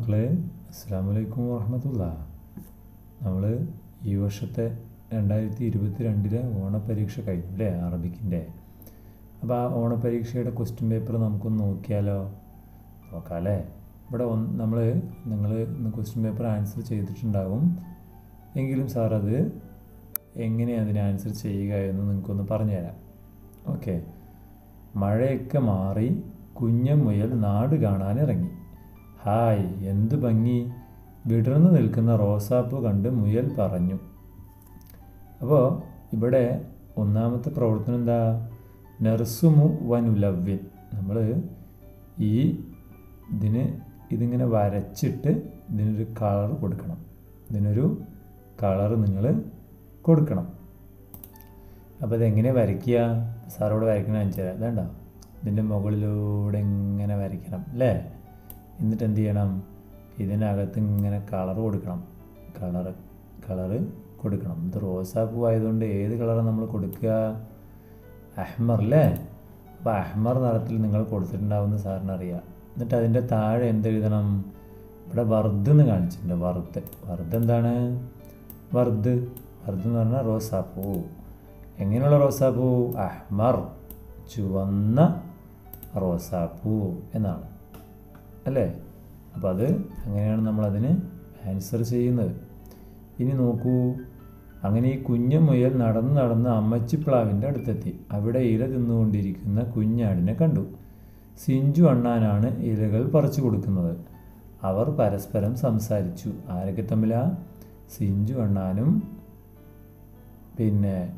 മക്കളെ അസ്സാം വലൈക്കും വാഹമത്തുള്ള നമ്മൾ ഈ വർഷത്തെ രണ്ടായിരത്തി ഇരുപത്തി രണ്ടിലെ ഓണപ്പരീക്ഷ കഴിഞ്ഞു അല്ലേ അറബിക്കിൻ്റെ അപ്പോൾ ആ ഓണപ്പരീക്ഷയുടെ ക്വസ്റ്റ്യൻ പേപ്പർ നമുക്കൊന്ന് നോക്കിയാലോ നോക്കാം അല്ലേ ഇവിടെ ഒന്ന് നമ്മൾ നിങ്ങൾ ഇന്ന് ക്വസ്റ്റ്യൻ പേപ്പർ ആൻസർ ചെയ്തിട്ടുണ്ടാകും എങ്കിലും സാർ അത് എങ്ങനെ അതിന് ആൻസർ ചെയ്യുക എന്ന് നിങ്ങൾക്കൊന്ന് പറഞ്ഞുതരാം ഓക്കെ മഴയൊക്കെ മാറി കുഞ്ഞമുയൽ നാട് കാണാനിറങ്ങി ഹായ് എന്ത് ഭംഗി വിടർന്നു നിൽക്കുന്ന റോസാപ്പൂ കണ്ട് മുയൽ പറഞ്ഞു അപ്പോൾ ഇവിടെ ഒന്നാമത്തെ പ്രവർത്തനം എന്താ നെർസുമു വനുലവ്യൻ നമ്മൾ ഈ ഇതിന് ഇതിങ്ങനെ വരച്ചിട്ട് ഇതിനൊരു കളർ കൊടുക്കണം ഇതിനൊരു കളർ നിങ്ങൾ കൊടുക്കണം അപ്പോൾ ഇതെങ്ങനെ വരയ്ക്കുക സാറോട് വരയ്ക്കണ കാണിച്ചു തരാം വേണ്ട ഇതിൻ്റെ മുകളിലൂടെ ഇങ്ങനെ വരയ്ക്കണം അല്ലേ എന്നിട്ട് എന്ത് ചെയ്യണം ഇതിനകത്ത് ഇങ്ങനെ കളർ കൊടുക്കണം കളറ് കളറ് കൊടുക്കണം ഇത് റോസാപ്പൂ ആയതുകൊണ്ട് ഏത് കളറാണ് നമ്മൾ കൊടുക്കുക അഹ്മർ അല്ലേ അപ്പോൾ അഹ്മർ നിറത്തിൽ നിങ്ങൾ കൊടുത്തിട്ടുണ്ടാവുമെന്ന് സാറിന് അറിയാം എന്നിട്ട് അതിൻ്റെ താഴെ എന്തെഴുതണം ഇവിടെ വർദ്ധ എന്ന് കാണിച്ചിട്ടുണ്ട് വറുത്ത് വറുത്ത് എന്താണ് വർദ്ധ് വർദ്ധ എന്ന് പറഞ്ഞാൽ റോസാപ്പൂ എങ്ങനെയുള്ള റോസാപ്പൂ അഹ്മർ ചുവന്ന റോസാപ്പൂ എന്നാണ് അല്ലേ അപ്പോൾ അത് അങ്ങനെയാണ് നമ്മളതിന് ആൻസർ ചെയ്യുന്നത് ഇനി നോക്കൂ അങ്ങനെ ഈ കുഞ്ഞു മുയൽ നടന്ന് നടന്ന് അമ്മച്ചിപ്ലാവിൻ്റെ അടുത്തെത്തി അവിടെ ഇല തിന്നുകൊണ്ടിരിക്കുന്ന കുഞ്ഞാടിനെ കണ്ടു സിഞ്ചു അണ്ണാനാണ് ഇലകൾ പറിച്ചു കൊടുക്കുന്നത് അവർ പരസ്പരം സംസാരിച്ചു ആരൊക്കെ തമ്മിലാ സിഞ്ചു അണ്ണാനും പിന്നെ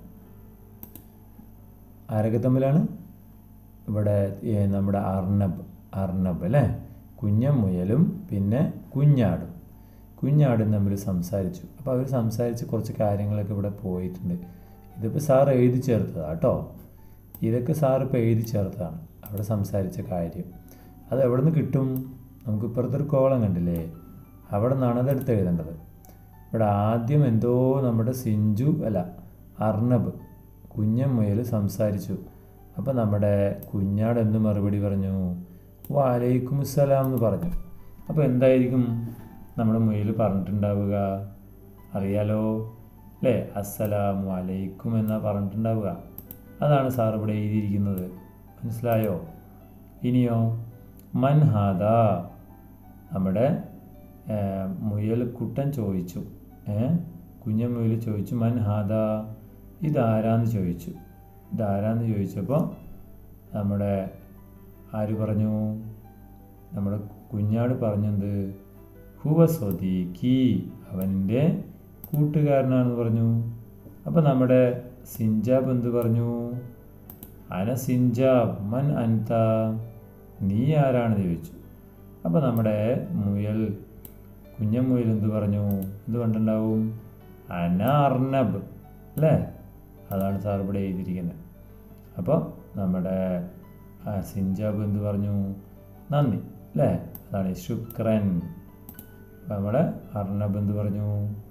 ആരൊക്കെ തമ്മിലാണ് ഇവിടെ ഏ, നമ്മുടെ അർണബ് അർണബ് അല്ലേ കുഞ്ഞമുയലും പിന്നെ കുഞ്ഞാടും കുഞ്ഞാടും തമ്മിൽ സംസാരിച്ചു അപ്പോൾ അവർ സംസാരിച്ച് കുറച്ച് കാര്യങ്ങളൊക്കെ ഇവിടെ പോയിട്ടുണ്ട് ഇതിപ്പോൾ സാർ എഴുതി ചേർത്തതാണ് കേട്ടോ ഇതൊക്കെ സാർ ഇപ്പോൾ എഴുതി ചേർത്തതാണ് അവിടെ സംസാരിച്ച കാര്യം അത് എവിടെ നിന്ന് കിട്ടും നമുക്ക് ഇപ്പുറത്തെ ഒരു കോളം കണ്ടില്ലേ അവിടെ നിന്നാണ് അതെടുത്ത് എഴുതേണ്ടത് ഇവിടെ ആദ്യം എന്തോ നമ്മുടെ സിഞ്ചു അല്ല അർണബ് കുഞ്ഞമുയൽ സംസാരിച്ചു അപ്പോൾ നമ്മുടെ കുഞ്ഞാട് എന്ത് മറുപടി പറഞ്ഞു വാലൈക്കും അസ്സലാം എന്ന് പറഞ്ഞു അപ്പോൾ എന്തായിരിക്കും നമ്മുടെ മുയൽ പറഞ്ഞിട്ടുണ്ടാവുക അറിയാലോ അല്ലേ അസ്സലാമു അലൈക്കും എന്നാണ് പറഞ്ഞിട്ടുണ്ടാവുക അതാണ് സാർ ഇവിടെ എഴുതിയിരിക്കുന്നത് മനസ്സിലായോ ഇനിയോ മൻഹാദ നമ്മുടെ ഏർ, മുയൽ കുട്ടൻ ചോദിച്ചു ഏ കുഞ്ഞ മുയൽ ചോദിച്ചു മൻഹാദ ഇതാരാന്ന് ചോദിച്ചു ഇതാരാന്ന് ചോദിച്ചപ്പോൾ നമ്മുടെ ആര് പറഞ്ഞു നമ്മുടെ കുഞ്ഞാട് പറഞ്ഞത് ഹുവ സ്വദീഖി അവൻ്റെ കൂട്ടുകാരനാണെന്ന് പറഞ്ഞു അപ്പോൾ നമ്മുടെ സിഞ്ചാബ് എന്ത് പറഞ്ഞു അന സിഞ്ചാബ് മൻ അൻത നീ ആരാണെന്ന് ചോദിച്ചു അപ്പോൾ നമ്മുടെ മുയൽ കുഞ്ഞമുയൽ എന്ത് പറഞ്ഞു എന്ത് കണ്ടുണ്ടാവും അന അർണബ് അല്ലേ അതാണ് സാർ ഇവിടെ എഴുതിയിരിക്കുന്നത് അപ്പോൾ നമ്മുടെ ആ, സിഞ്ചാബ് എന്ത് പറഞ്ഞു നന്ദി അല്ലേ അതാണ് ശുക്രൻ അപ്പോൾ നമ്മുടെ അർണബ് എന്ത് പറഞ്ഞു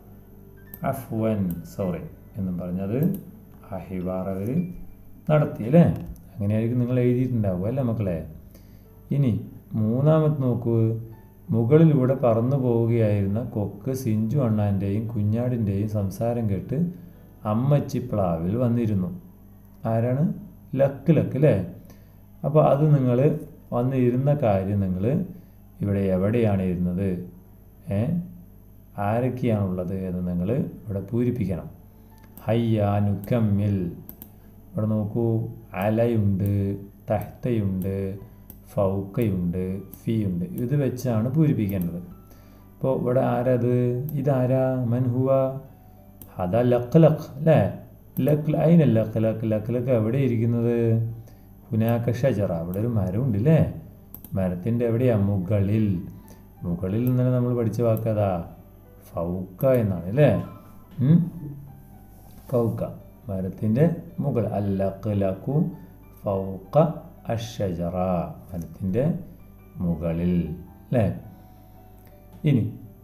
അഫ്വൻ സോറി എന്നും പറഞ്ഞത് ആ ഹിവാർ അവർ നടത്തി അല്ലേ അങ്ങനെയായിരിക്കും നിങ്ങൾ എഴുതിയിട്ടുണ്ടാവും അല്ലേ മക്കളെ ഇനി മൂന്നാമത് നോക്കൂ മുകളിലൂടെ പറന്നു പോവുകയായിരുന്ന കൊക്ക് സിഞ്ചു അണ്ണാൻ്റെയും കുഞ്ഞാടിൻ്റെയും സംസാരം കേട്ട് അമ്മച്ചി പ്ലാവിൽ വന്നിരുന്നു ആരാണ് ലക്ക് ലക്ക് അല്ലേ അപ്പോൾ അത് നിങ്ങൾ വന്ന് ഇരുന്ന കാര്യം നിങ്ങൾ ഇവിടെ എവിടെയാണ് ഇരുന്നത് ഏ ആരൊക്കെയാണുള്ളത് എന്ന് നിങ്ങൾ ഇവിടെ പൂരിപ്പിക്കണം ഹയ്യാനുക്കമ്മിൽ ഇവിടെ നോക്കൂ അലയുണ്ട് തഹ്തയുണ്ട് ഫൗക്കയുണ്ട് ഫീ ഉണ്ട് ഇത് വെച്ചാണ് പൂരിപ്പിക്കേണ്ടത് ഇപ്പോൾ ഇവിടെ ആരത് ഇതാരാ മൻഹുവ അതാ ലക്ക് ലക്ക് അല്ലേ ലക്ക് അതിന് ലക്ക് ലക്ക് ലക്ക് ലക്ക് എവിടെ ഇരിക്കുന്നത് ഹുനാക്ക ഷജറ അവിടെ ഒരു മരമുണ്ട് അല്ലേ മരത്തിൻ്റെ എവിടെയാ മുകളിൽ മുകളിൽ നിന്നാണ് നമ്മൾ പഠിച്ച വാക്കതാ ഫൗക്ക എന്നാണ് അല്ലേ ഉം? ഫൗക്ക മരത്തിൻ്റെ മുകൾ അല്ലക്ക് ലക്കു ഫൗക്ക അഷജറ മരത്തിൻ്റെ മുകളിൽ അല്ലേ ഇനി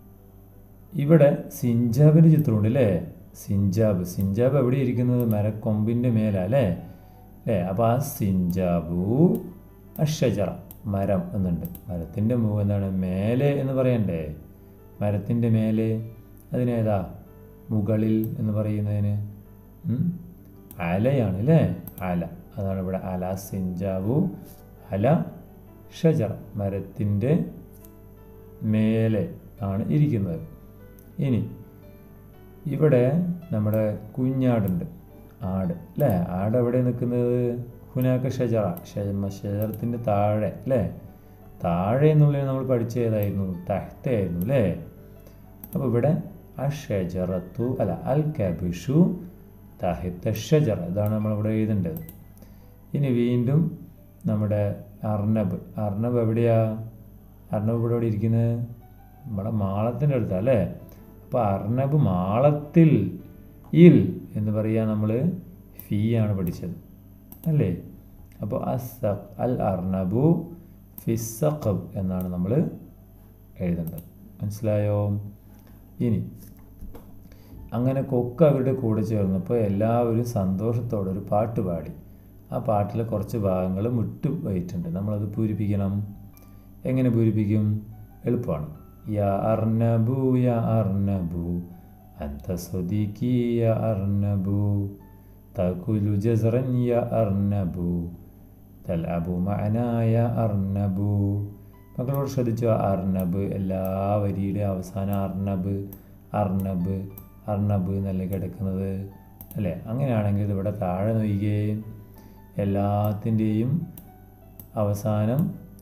ഇവിടെ സിഞ്ചാബിൻ്റെ ചിത്രമുണ്ട് അല്ലേ സിഞ്ചാബ് സിഞ്ചാബ് എവിടെ ഇരിക്കുന്നത് മരക്കൊമ്പിൻ്റെ മേലാ അല്ലേ അല്ലേ അപ്പോൾ ആ സിഞ്ചാബു അഷജറ മരം എന്നുണ്ട് മരത്തിൻ്റെ മുഖം എന്താണ് മേലെ എന്ന് പറയണ്ടേ മരത്തിൻ്റെ മേലെ അതിനേതാ മുകളിൽ എന്ന് പറയുന്നതിന് ഉം? അലയാണ് അല്ലേ അല അതാണ് ഇവിടെ അല സിഞ്ചാവു അല ഷജറ മരത്തിൻ്റെ മേലെ ആണ് ഇരിക്കുന്നത് ഇനി ഇവിടെ നമ്മുടെ കുഞ്ഞാടുണ്ട് ആട് അല്ലേ ആട് എവിടെ നിൽക്കുന്നത് ഹുനാക്ക ഷജറ ഷജറത്തിൻ്റെ താഴെ അല്ലേ താഴെ എന്നുള്ളത് നമ്മൾ പഠിച്ച ഏതായിരുന്നു തഹ്തയായിരുന്നു അല്ലേ അപ്പോൾ ഇവിടെ അഷജറത്തു അല്ല അൽ കബിഷു തഹിത്ത ഷജറ ഇതാണ് നമ്മളിവിടെ എഴുതേണ്ടത് ഇനി വീണ്ടും നമ്മുടെ അർണബ് അർണബ് എവിടെയാ അർണബ് ഇവിടെ എവിടെ ഇരിക്കുന്നത് നമ്മുടെ മാളത്തിൻ്റെ അടുത്താണ് അല്ലേ അപ്പോൾ അർണബ് മാളത്തിൽ ഇൽ എന്ന് പറയാൻ നമ്മൾ ഫീ ആണ് പഠിച്ചത് അല്ലേ അപ്പോൾ അസ് അൽ അർണബു ഫിസഖബ് എന്നാണ് നമ്മൾ എഴുതേണ്ടത് മനസ്സിലായോ ഇനി അങ്ങനെ കൊക്ക് അവരുടെ കൂടെ ചേർന്നപ്പോൾ എല്ലാവരും സന്തോഷത്തോടെ ഒരു പാട്ട് പാടി ആ പാട്ടിലെ കുറച്ച് ഭാഗങ്ങൾ വിട്ടു പോയിട്ടുണ്ട് നമ്മളത് പൂരിപ്പിക്കണം എങ്ങനെ പൂരിപ്പിക്കും എളുപ്പമാണ് യാ അർണബു യാ അർണബു അന്ത സ്വദീക്കി യാ അർണബു തകുലു ജസറൻ യാ അർണബു തൽഅബു മഅന യാ അർണബു മക്കളോട് ശ്രദ്ധിച്ചു അർണബ് എല്ലാ വരിയുടെ അവസാനം അർണബ് അർണബ് അർണബ് എന്നല്ലേ കിടക്കുന്നത് അല്ലേ അങ്ങനെയാണെങ്കിൽ ഇവിടെ താഴെ നോക്കുകയും എല്ലാത്തിൻ്റെയും അവസാനം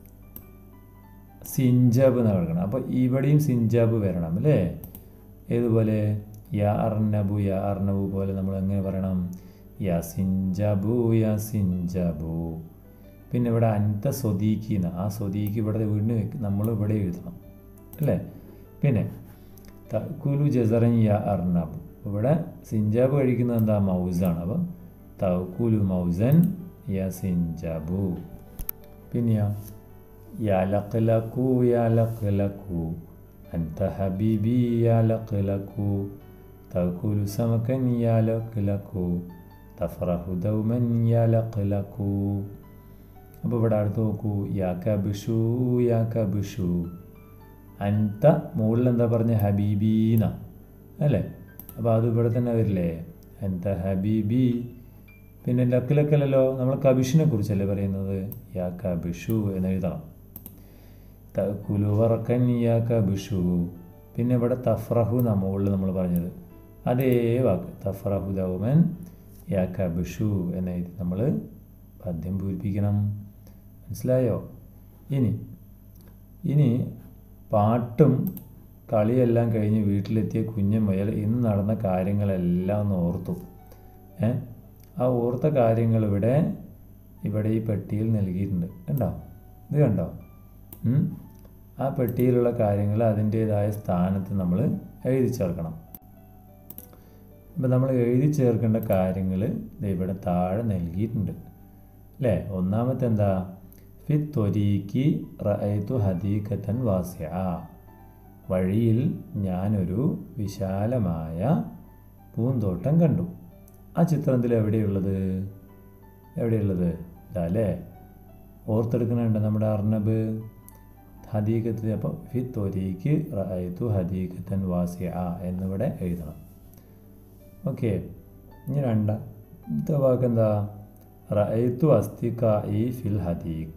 സിഞ്ചാബ് എന്ന് കിടക്കണം അപ്പോൾ ഇവിടെയും സിഞ്ചാബ് വരണം അല്ലേ ഏതുപോലെ യാ അർണബു യാ അർണബു പോലെ നമ്മൾ എങ്ങനെ പറയണം യാ സിഞ്ചാബു യാ സിഞ്ചാബു പിന്നെ ഇവിടെ അൻത സ്വദീക്കിന്ന് ആ സ്വദീക്ക് ഇവിടെ വീണ്ടും വെക്ക് നമ്മൾ ഇവിടെ എഴുതണം അല്ലേ പിന്നെ തക്കുലു ജസറൻ യാ അർണബ് ഇവിടെ സിഞ്ചാബ് കഴിക്കുന്നത് എന്താ മൗസാണ് അപ്പോൾ തക്കുലു മൗസൻ യാ സിഞ്ചാബു പിന്നെയാ യാ ലഖ്ലഖു യാ ലഖ്ലഖു അൻത ഹബീബി യാ ലഖ്ലഖു തക്കുലു സമകൻ യാ ലഖ്ലഖു തഫറഹു ദൗമൻ യാ ലഖ്ലഖു അപ്പോൾ ഇവിടെ അടുത്ത് നോക്കൂ യാ കബിഷു യാ കബിഷു അൻത മുകളിൽ എന്താ പറഞ്ഞ ഹബീബീന അല്ലേ അപ്പോൾ അത് ഇവിടെ തന്നെ വരില്ലേ അൻത ഹബീബി പിന്നെ ലക്ക് ലക്കല്ലല്ലോ നമ്മൾ കബിഷിനെ കുറിച്ചല്ലേ പറയുന്നത് യാ കബിഷു എന്ന് എഴുതണം തക്കുലു വറക്കൻ യാ കബിഷു പിന്നെ ഇവിടെ തഫ്രഹു എന്നാ മുകളിൽ നമ്മൾ പറഞ്ഞത് അതേ വാക്ക് തഫ്രഹു ദൗമൻ യാ കബിഷു എന്ന് എഴുതി നമ്മൾ പദ്യം പൂരിപ്പിക്കണം മനസ്സിലായോ ഇനി ഇനി പാട്ടും കളിയെല്ലാം കഴിഞ്ഞ് വീട്ടിലെത്തിയ കുഞ്ഞമ്മയൽ ഇന്ന് നടന്ന കാര്യങ്ങളെല്ലാം ഒന്ന് ഓർത്തു ഏ ആ ഓർത്ത കാര്യങ്ങൾ ഇവിടെ ഇവിടെ ഈ പെട്ടിയിൽ നൽകിയിട്ടുണ്ട് കണ്ടോ ഇത് കണ്ടോ ഉം? ആ പെട്ടിയിലുള്ള കാര്യങ്ങൾ അതിൻ്റേതായ സ്ഥാനത്ത് നമ്മൾ എഴുതി ചേർക്കണം ഇപ്പം നമ്മൾ എഴുതി ചേർക്കേണ്ട കാര്യങ്ങൾ ഇവിടെ താഴെ നൽകിയിട്ടുണ്ട് അല്ലേ ഒന്നാമത്തെ എന്താ ഫി ത്വരീക്ക് റഅയ്തു ഹദീഖത്തൻ വാസ്യ വഴിയിൽ ഞാനൊരു വിശാലമായ പൂന്തോട്ടം കണ്ടു ആ ചിത്രത്തിൽ എവിടെയുള്ളത് എവിടെയുള്ളത് ഇതാ അല്ലേ ഓർത്തെടുക്കുന്നുണ്ട് നമ്മുടെ അർണബ് ഹദീഖത്ത് അപ്പോൾ ഫി ത്വരീക്ക് റഅയ്തു ഹദീഖത്തൻ വാസ്യ എന്നിവിടെ എഴുതണം ഓക്കെ ഇനി രണ്ടാമത്തെ വാക്കെന്താ റഅയ്തു അസ്തിക ഈ ഫിൽ ഹദീക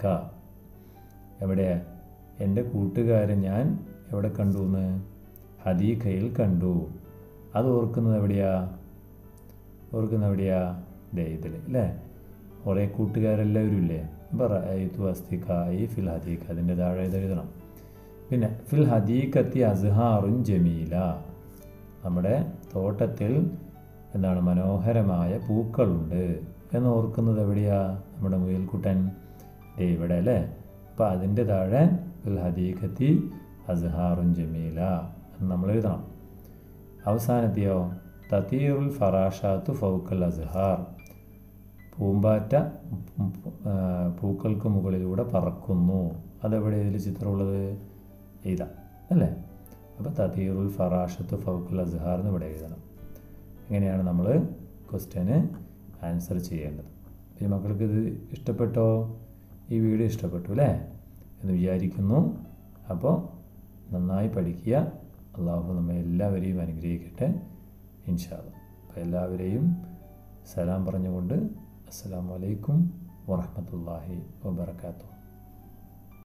എവിടെ എൻ്റെ കൂട്ടുകാരെ ഞാൻ എവിടെ കണ്ടു എന്ന് ഹദീഖയിൽ കണ്ടു അത് ഓർക്കുന്നത് എവിടെയാ ഓർക്കുന്നത് എവിടെയാ ദേ ഇതിൽ അല്ലേ കുറേ കൂട്ടുകാരെല്ലാവരും ഇല്ലേ അപ്പോൾ റഅയ്തു അസ്തിക ഈ ഫിൽ ഹദീക അതിൻ്റെ താഴെ ഇത് എഴുതണം പിന്നെ ഫിൽ ഹദീഖത്തി അസ്ഹാറുൻ ജമീല നമ്മുടെ തോട്ടത്തിൽ എന്താണ് മനോഹരമായ പൂക്കളുണ്ട് എന്ന് ഓർക്കുന്നത് എവിടെയാ നമ്മുടെ മുയൽക്കുട്ടൻ ദേ ഇവിടെ അല്ലേ അപ്പോൾ അതിൻ്റെ താഴെ ഫിൽ ഹദീഖത്തി അസ്ഹാറുൻ ജമീല എന്ന് നമ്മൾ എഴുതണം അവസാനത്തെയോ തതീറുൽ ഫറാഷാത്തു ഫൗക്കൽ അസ്ഹാർ പൂമ്പാറ്റ ആ, പൂക്കൾക്ക് മുകളിലൂടെ പറക്കുന്നു അതെവിടെ ഇതിൽ ചിത്രമുള്ളത് ഇതാ അല്ലേ അപ്പോൾ തതീറുൽ ഫറാഷത്ത് ഫൗക്കൽ അസ്ഹാർ എന്ന് ഇവിടെ എഴുതണം ഇങ്ങനെയാണ് നമ്മൾ ക്വസ്റ്റ്യന് ആൻസർ ചെയ്യേണ്ടത് ഈ മക്കൾക്ക് ഇത് ഇഷ്ടപ്പെട്ടോ ഈ വീഡിയോ ഇഷ്ടപ്പെട്ടു അല്ലേ എന്ന് വിചാരിക്കുന്നു അപ്പോൾ നന്നായി പഠിക്കുക അള്ളാഹു നമ്മെ എല്ലാവരെയും അനുഗ്രഹിക്കട്ടെ ഇൻഷാല്ല അപ്പോൾ എല്ലാവരെയും സലാം പറഞ്ഞുകൊണ്ട് അസ്സാം വലൈക്കും വറഹമത്തല്ലാഹി വബർക്കാത്തു